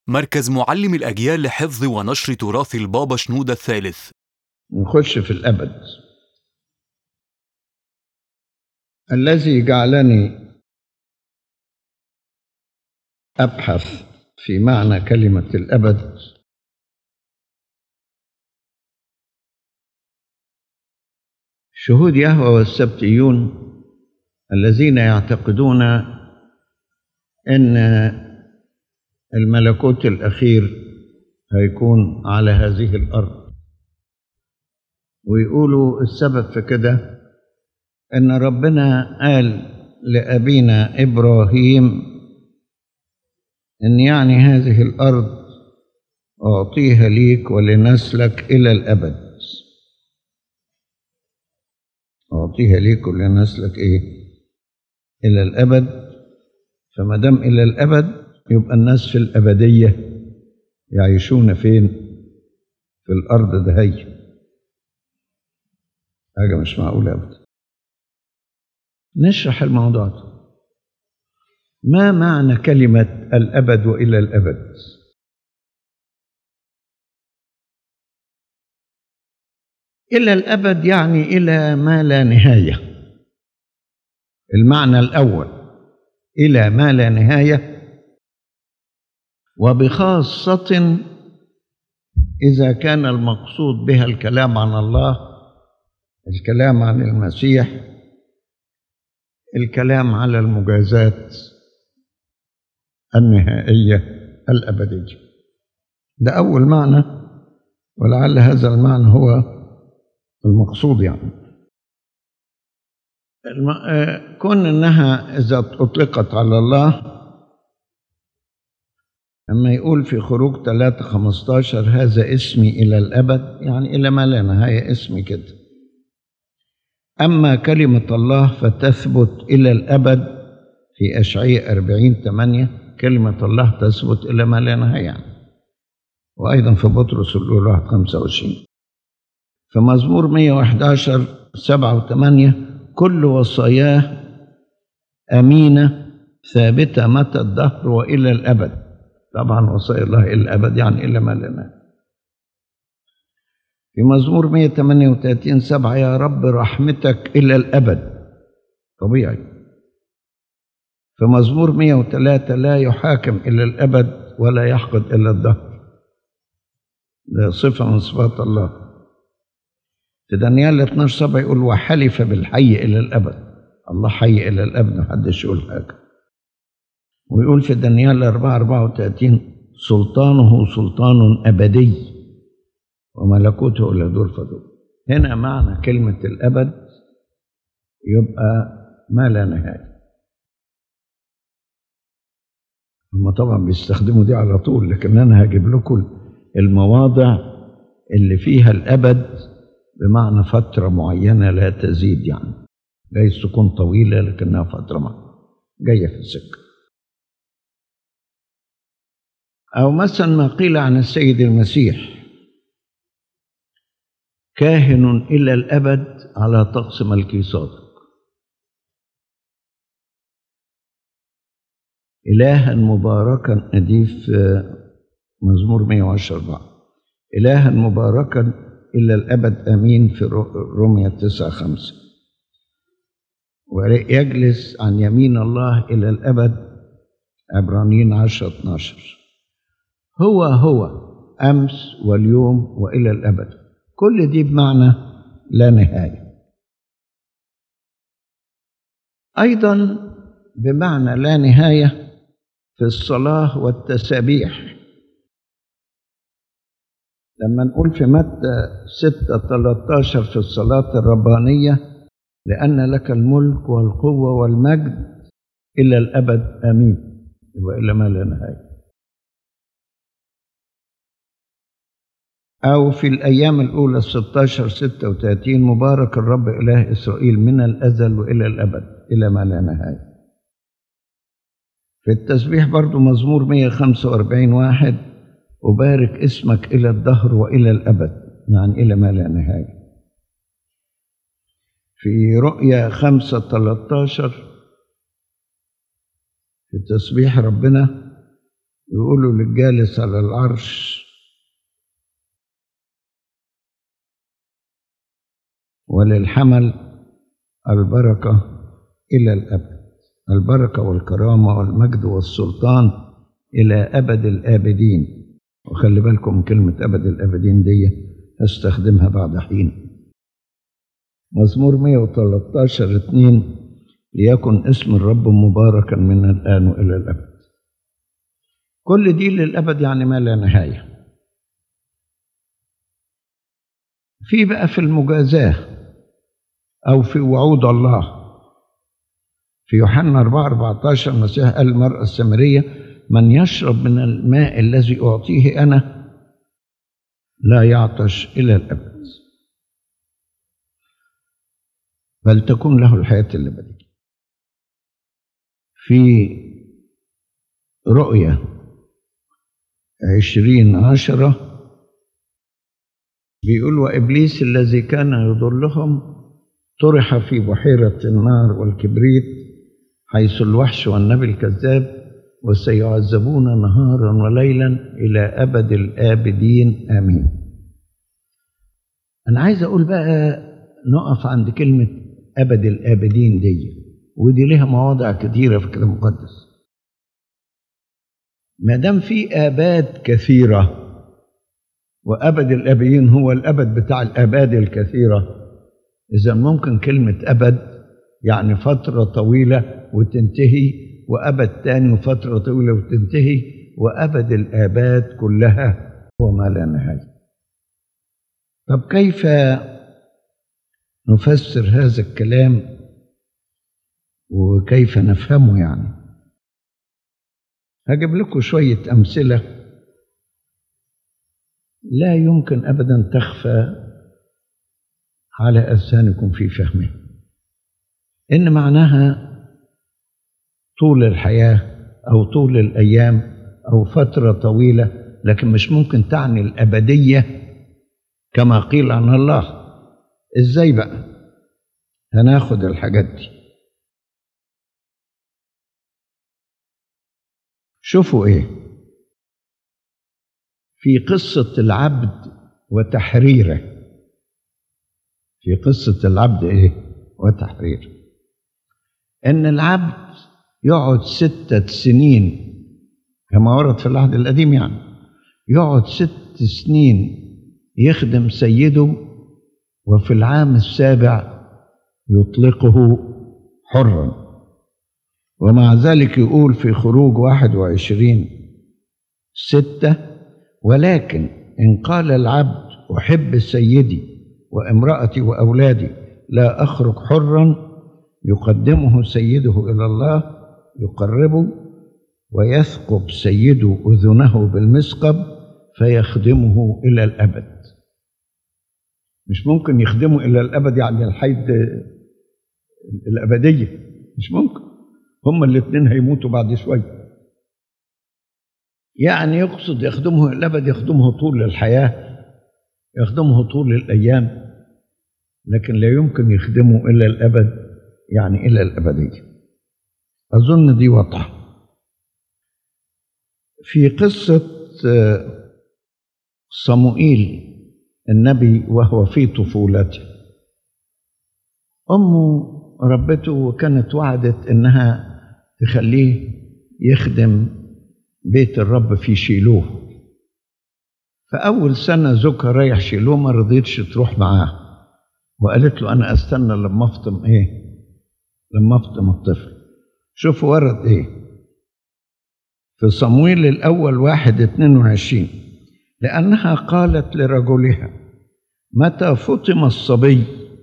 مركز معلم الأجيال لحفظ ونشر تراث البابا شنودة الثالث نخش في الأبد الذي جعلني أبحث في معنى كلمة الأبد شهود يهوى والسبتيون الذين يعتقدون أن الملكوت الأخير هيكون على هذه الأرض ويقولوا السبب في كده أن ربنا قال لأبينا إبراهيم أن يعني هذه الأرض أعطيها ليك ولنسلك إلى الأبد أعطيها ليك ولنسلك إيه إلى الأبد فما دام إلى الأبد يبقى الناس في الأبدية يعيشون فين في الأرض دهي حاجة مش معقولة أبدا نشرح الموضوع ده ما معنى كلمة الأبد وإلى الأبد إلى الأبد يعني إلى ما لا نهاية المعنى الأول إلى ما لا نهاية وبخاصة إذا كان المقصود بها الكلام عن الله الكلام عن المسيح الكلام على المجازات النهائية الأبدية ده أول معنى ولعل هذا المعنى هو المقصود يعني الم... آه، كون انها اذا اطلقت على الله لما يقول في خروج 3 15 هذا اسمي الى الابد يعني الى ما لا نهايه اسمي كده اما كلمه الله فتثبت الى الابد في اشعياء 40 8 كلمه الله تثبت الى ما لا نهايه يعني وايضا في بطرس الاولى 25 في مزمور 111 7 و8 كل وصاياه أمينة ثابتة متى الدهر وإلى الأبد طبعا وصايا الله إلى الأبد يعني إلى ما لنا في مزمور 138 7 يا رب رحمتك إلى الأبد طبيعي في مزمور 103 لا يحاكم إلى الأبد ولا يحقد إلى الدهر ده صفة من صفات الله في دانيال 12 7 يقول وحلف بالحي الى الابد الله حي الى الابد محدش يقول حاجه ويقول في دانيال 4 34 سلطانه سلطان ابدي وملكوته الى دور فدور هنا معنى كلمه الابد يبقى ما لا نهايه هم طبعا بيستخدموا دي على طول لكن انا هجيب لكم المواضع اللي فيها الابد بمعنى فترة معينة لا تزيد يعني جايز تكون طويلة لكنها فترة معينة جاية في السكة أو مثلا ما قيل عن السيد المسيح كاهن إلى الأبد على طقس ملكي صادق إلها مباركا أديف مزمور 110 إلها مباركا إلى الأبد أمين في رومية تسعة خمسة ويجلس عن يمين الله إلى الأبد عبرانيين عشرة 12 هو هو أمس واليوم وإلى الأبد كل دي بمعنى لا نهاية أيضا بمعنى لا نهاية في الصلاة والتسابيح لما نقول في متى 6 13 في الصلاة الربانية لأن لك الملك والقوة والمجد إلى الأبد آمين وإلى ما لا نهاية أو في الأيام الأولى 16 36 مبارك الرب إله إسرائيل من الأزل وإلى الأبد إلى ما لا نهاية في التسبيح برضو مزمور 145 واحد أبارك اسمك إلى الدهر وإلى الأبد يعني إلى ما لا نهاية في رؤيا خمسة 13 في تسبيح ربنا يقولوا للجالس على العرش وللحمل البركة إلى الأبد البركة والكرامة والمجد والسلطان إلى أبد الآبدين وخلي بالكم من كلمة أبد الآبدين دي هستخدمها بعد حين مزمور 113 2 ليكن اسم الرب مباركا من الآن وإلى الأبد كل دي للأبد يعني ما لا نهاية في بقى في المجازاة أو في وعود الله في يوحنا 4 14 المسيح قال المرأة السامرية من يشرب من الماء الذي أعطيه أنا لا يعطش إلى الأبد بل تكون له الحياة الأبدية في رؤية عشرين عشرة بيقول وإبليس الذي كان يضلهم طرح في بحيرة النار والكبريت حيث الوحش والنبي الكذاب وسيعذبون نهارا وليلا إلى أبد الآبدين آمين أنا عايز أقول بقى نقف عند كلمة أبد الآبدين دي ودي لها مواضع كثيرة في الكتاب المقدس ما دام في آباد كثيرة وأبد الآبدين هو الأبد بتاع الآباد الكثيرة إذا ممكن كلمة أبد يعني فترة طويلة وتنتهي وأبد تاني وفترة طويلة وتنتهي وأبد الآباد كلها هو ما لا نهاية طب كيف نفسر هذا الكلام وكيف نفهمه يعني هجيب لكم شوية أمثلة لا يمكن أبدا تخفى على أذهانكم في فهمها إن معناها طول الحياة أو طول الأيام أو فترة طويلة لكن مش ممكن تعني الأبدية كما قيل عن الله إزاي بقى هناخد الحاجات دي شوفوا إيه في قصة العبد وتحريره في قصة العبد إيه وتحريره إن العبد يقعد ستة سنين كما ورد في العهد القديم يعني يقعد ست سنين يخدم سيده وفي العام السابع يطلقه حرا ومع ذلك يقول في خروج واحد وعشرين ستة ولكن إن قال العبد أحب سيدي وامرأتي وأولادي لا أخرج حرا يقدمه سيده إلى الله يقربه ويثقب سيده أذنه بالمسقب فيخدمه إلى الأبد مش ممكن يخدمه إلى الأبد يعني الحيد الأبدية مش ممكن هما الاثنين هيموتوا بعد شوية يعني يقصد يخدمه إلى الأبد يخدمه طول الحياة يخدمه طول الأيام لكن لا يمكن يخدمه إلى الأبد يعني إلى الأبدية أظن دي واضحة في قصة صموئيل النبي وهو في طفولته أمه ربته وكانت وعدت إنها تخليه يخدم بيت الرب في شيلوه فأول سنة زوجها رايح شيلوه ما رضيتش تروح معاه وقالت له أنا أستنى لما أفطم إيه لما أفطم الطفل شوفوا ورد إيه في صمويل الأول واحد اتنين وعشرين لأنها قالت لرجلها متى فطم الصبي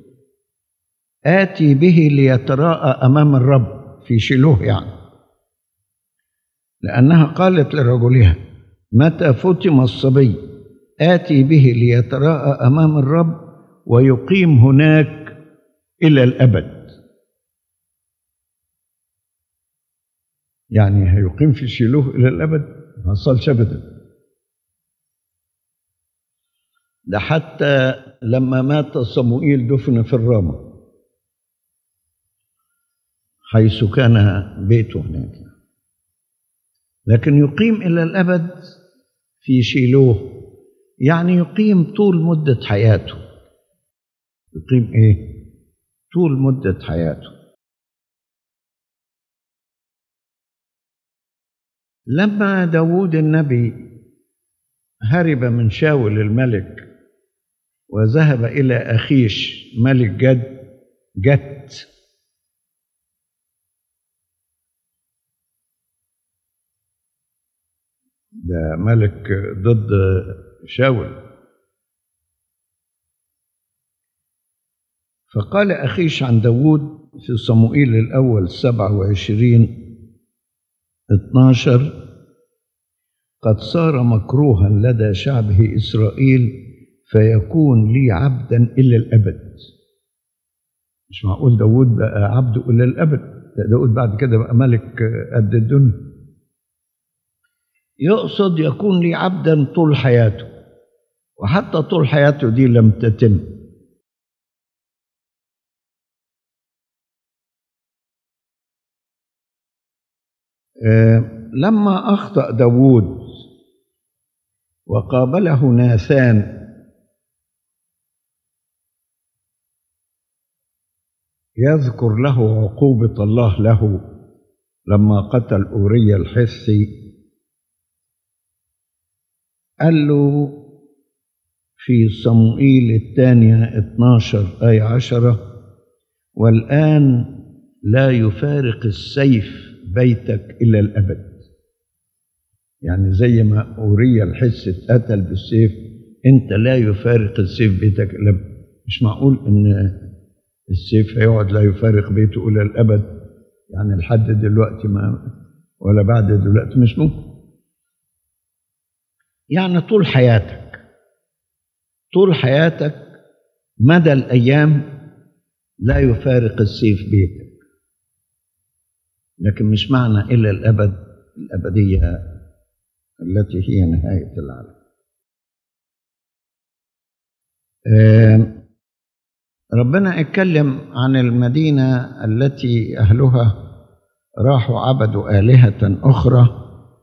آتي به ليتراءى أمام الرب في شيلوه يعني لأنها قالت لرجلها متى فطم الصبي آتي به ليتراءى أمام الرب ويقيم هناك إلى الأبد يعني هيقيم في شيلوه إلى الأبد ما حصلش أبدا ده حتى لما مات صموئيل دفن في الرامة حيث كان بيته هناك لكن يقيم إلى الأبد في شيلوه يعني يقيم طول مدة حياته يقيم إيه؟ طول مدة حياته لما داود النبي هرب من شاول الملك وذهب إلى أخيش ملك جد جت ده ملك ضد شاول فقال أخيش عن داود في صموئيل الأول سبعة وعشرين اتناشر قد صار مكروها لدى شعبه إسرائيل فيكون لي عبدا إلى الأبد مش معقول داود بقى عبده إلى الأبد ده داود بعد كده بقى ملك قد الدنيا يقصد يكون لي عبدا طول حياته وحتى طول حياته دي لم تتم لما أخطأ داود وقابله ناثان يذكر له عقوبة الله له لما قتل أوريا الحثي قال له في صموئيل الثانية 12 آية 10 والآن لا يفارق السيف بيتك إلى الأبد يعني زي ما أوريا الحس اتقتل بالسيف أنت لا يفارق السيف بيتك إلى الأبد مش معقول إن السيف هيقعد لا يفارق بيته إلى الأبد يعني لحد دلوقتي ما ولا بعد دلوقتي مش ممكن يعني طول حياتك طول حياتك مدى الأيام لا يفارق السيف بيتك لكن مش معنى إلى الأبد الأبدية التي هي نهاية العالم ربنا اتكلم عن المدينة التي أهلها راحوا عبدوا آلهة أخرى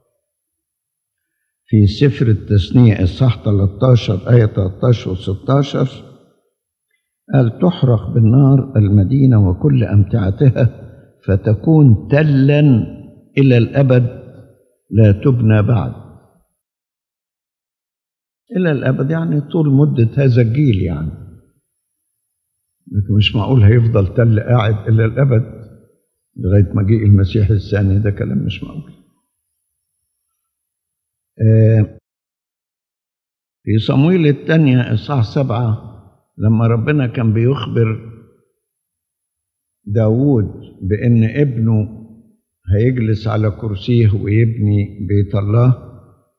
في سفر التثنية إصحاح 13 آية 13 و 16 قال تحرق بالنار المدينة وكل أمتعتها فتكون تلا إلى الأبد لا تبنى بعد إلى الأبد يعني طول مدة هذا الجيل يعني لكن مش معقول هيفضل تل قاعد إلى الأبد لغاية مجيء المسيح الثاني ده كلام مش معقول في صمويل الثانية إصحاح سبعة لما ربنا كان بيخبر داود بأن ابنه هيجلس على كرسيه ويبني بيت الله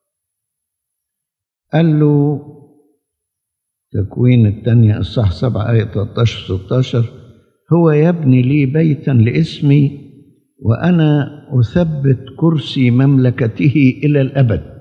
قال له تكوين الثانية الصح سبعة آية 13 16 هو يبني لي بيتا لاسمي وأنا أثبت كرسي مملكته إلى الأبد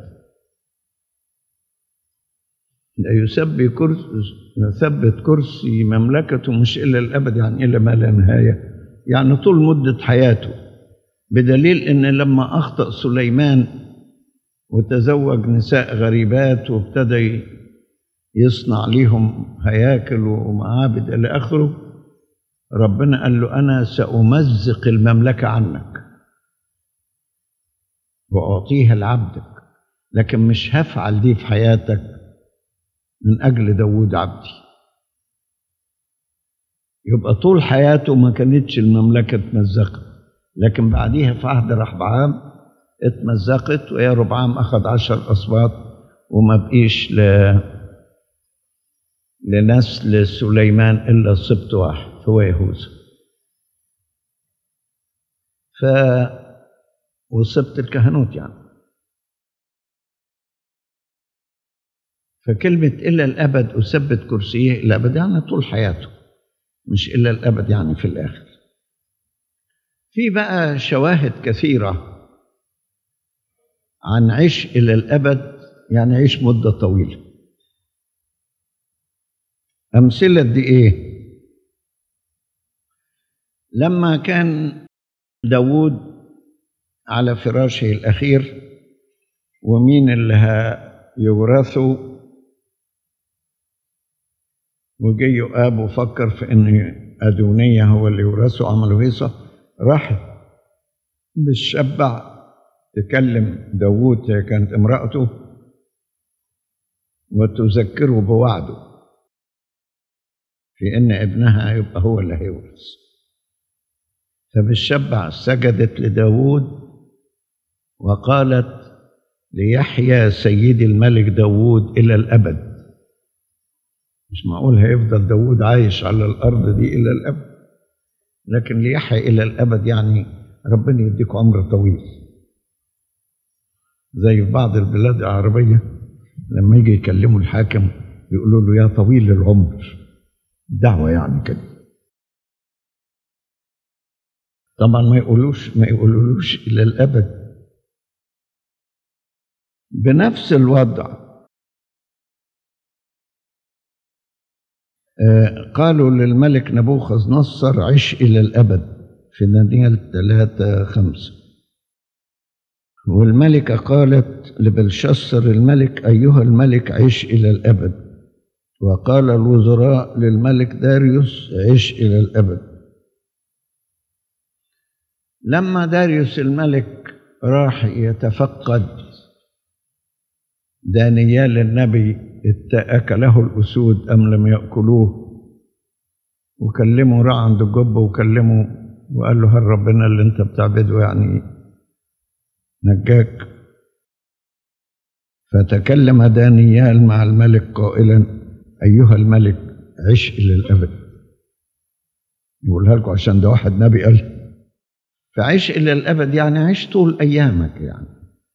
لا يثبت كرسي يثبت كرسي مملكته مش إلى الأبد يعني إلى ما لا نهاية يعني طول مدة حياته بدليل إن لما أخطأ سليمان وتزوج نساء غريبات وابتدى يصنع ليهم هياكل ومعابد إلى آخره ربنا قال له أنا سأمزق المملكة عنك وأعطيها لعبدك لكن مش هفعل دي في حياتك من أجل داود عبدي يبقى طول حياته ما كانتش المملكة اتمزقت لكن بعديها في عهد رحبعام اتمزقت ويا ربعام أخذ عشر أصوات وما بقيش ل... لنسل سليمان إلا سبط واحد هو يهوذا ف وسبط الكهنوت يعني فكلمة إلى الأبد أثبت كرسيه إلى الأبد يعني طول حياته مش إلى الأبد يعني في الآخر في بقى شواهد كثيرة عن عيش إلى الأبد يعني عيش مدة طويلة أمثلة دي إيه لما كان داود على فراشه الأخير ومين اللي هيورثوا وجي يؤاب وفكر في ان ادونيه هو اللي يورثه عملوا هيصه راح بالشبع تكلم داوود هي كانت امرأته وتذكره بوعده في ان ابنها يبقى هو اللي هيورث فبالشبع سجدت لداوود وقالت ليحيى سيدي الملك داوود إلى الأبد مش معقول هيفضل داوود عايش على الأرض دي إلى الأبد لكن ليحيى إلى الأبد يعني ربنا يديك عمر طويل زي في بعض البلاد العربية لما يجي يكلموا الحاكم يقولوا له يا طويل العمر دعوة يعني كده طبعا ما يقولوش ما يقولولوش إلى الأبد بنفس الوضع آه، قالوا للملك نبوخذ نصر عش إلى الأبد في دانيال ثلاثة خمسة والملكة قالت لبلشسر الملك أيها الملك عش إلى الأبد وقال الوزراء للملك داريوس عش إلى الأبد لما داريوس الملك راح يتفقد دانيال النبي أكله الأسود أم لم يأكلوه وكلمه راح عند الجب وكلمه وقال له هل ربنا اللي انت بتعبده يعني نجاك فتكلم دانيال مع الملك قائلا أيها الملك عش إلى الأبد يقولها لكم عشان ده واحد نبي قال فعيش إلى الأبد يعني عيش طول أيامك يعني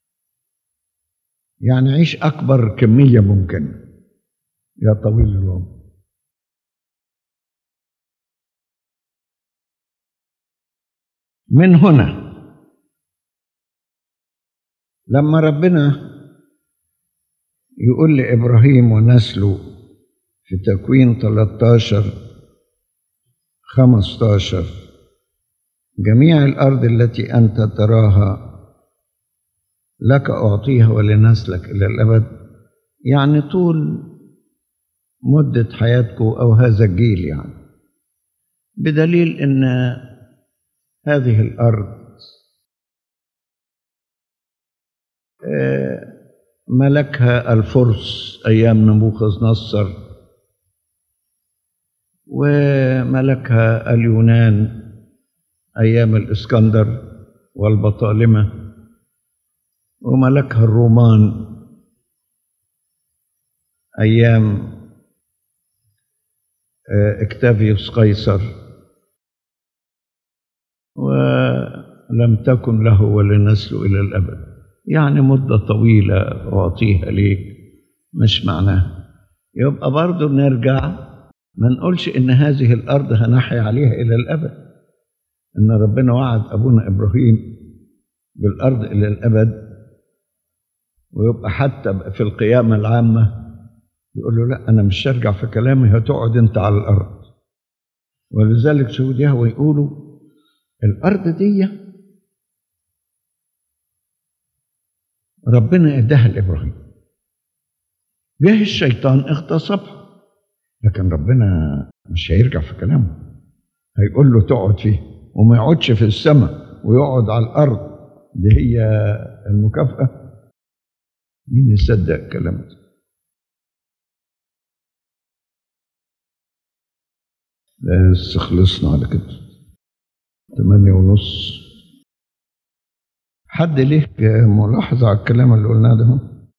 يعني عيش أكبر كمية ممكنة يا طويل العمر من هنا لما ربنا يقول لإبراهيم ونسله في تكوين 13 15 جميع الأرض التي أنت تراها لك أعطيها ولنسلك إلى الأبد يعني طول مدة حياتكم أو هذا الجيل يعني بدليل أن هذه الأرض ملكها الفرس أيام نبوخذ نصر وملكها اليونان أيام الإسكندر والبطالمة وملكها الرومان أيام اكتافيوس قيصر ولم تكن له ولنسله إلى الأبد يعني مدة طويلة أعطيها ليك مش معناها يبقى برضه نرجع ما نقولش إن هذه الأرض هنحيا عليها إلى الأبد إن ربنا وعد أبونا إبراهيم بالأرض إلى الأبد ويبقى حتى في القيامة العامة يقول له لا أنا مش هرجع في كلامي هتقعد أنت على الأرض ولذلك شهود يهوى يقولوا الأرض دي ربنا اداها لإبراهيم جه الشيطان اغتصبها لكن ربنا مش هيرجع في كلامه هيقول له تقعد فيه وما يقعدش في السماء ويقعد على الأرض دي هي المكافأة مين يصدق الكلام ده بس خلصنا على كده تمانية ونص حد ليه ملاحظة على الكلام اللي قلناه ده